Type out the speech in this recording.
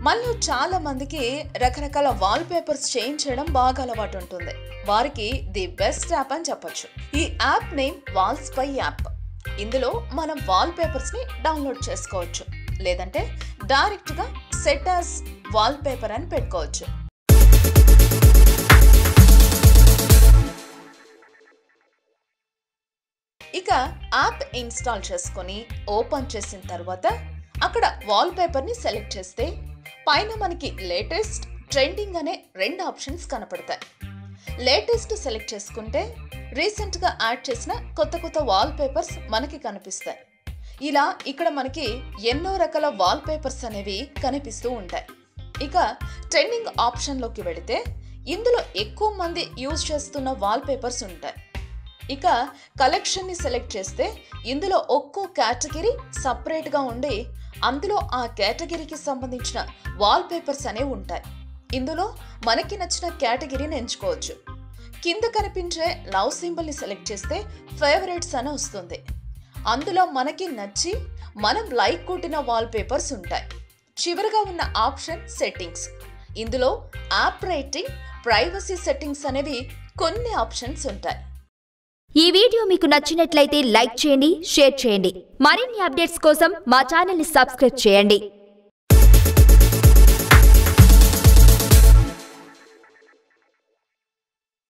మనలో చాలా మందికి రకరకాల వాల్ పేపర్స్ చేంజ్ చేయడం బాగా అలవాటు ఉంటుంది వారికి ది బెస్ట్ యాప్ అని చెప్పొచ్చు ఈ యాప్ నేమ్ వాల్స్ పై యాప్ ఇందులో మనం వాల్ పేపర్స్ ని డౌన్లోడ్ చేసుకోవచ్చు లేదంటే డైరెక్ట్ గా సెట్ యాజ్ వాల్ పేపర్ అని పెట్టుకోవచ్చు ఇక యాప్ ఇన్స్టాల్ చేసుకొని ఓపెన్ చేసిన తర్వాత అక్కడ వాల్ పేపర్ని సెలెక్ట్ చేస్తే పైన మనకి లేటెస్ట్ ట్రెండింగ్ అనే రెండు ఆప్షన్స్ కనపడతాయి లేటెస్ట్ సెలెక్ట్ చేసుకుంటే రీసెంట్గా యాడ్ చేసిన కొత్త కొత్త వాల్ పేపర్స్ మనకి కనిపిస్తాయి ఇలా ఇక్కడ మనకి ఎన్నో రకాల వాల్ పేపర్స్ అనేవి కనిపిస్తూ ఉంటాయి ఇక ట్రెండింగ్ ఆప్షన్లోకి వెళితే ఇందులో ఎక్కువ మంది యూజ్ చేస్తున్న వాల్ పేపర్స్ ఉంటాయి ఇక కలెక్షన్ని సెలెక్ట్ చేస్తే ఇందులో ఒక్కో కేటగిరీ సపరేట్గా ఉండి అందులో ఆ కేటగిరీకి సంబంధించిన వాల్ పేపర్స్ అనేవి ఉంటాయి ఇందులో మనకి నచ్చిన కేటగిరీని ఎంచుకోవచ్చు కింద కనిపించే లవ్ సింబల్ని సెలెక్ట్ చేస్తే ఫేవరెట్స్ అని వస్తుంది అందులో మనకి నచ్చి మనం లైక్ కొట్టిన వాల్ పేపర్స్ ఉంటాయి చివరిగా ఉన్న ఆప్షన్ సెట్టింగ్స్ ఇందులో యాప్ రేటింగ్ ప్రైవసీ సెట్టింగ్స్ అనేవి కొన్ని ఆప్షన్స్ ఉంటాయి ఈ వీడియో మీకు నచ్చినట్లయితే లైక్ చేయండి షేర్ చేయండి మరిన్ని అప్డేట్స్ కోసం మా ఛానల్ని సబ్స్క్రైబ్ చేయండి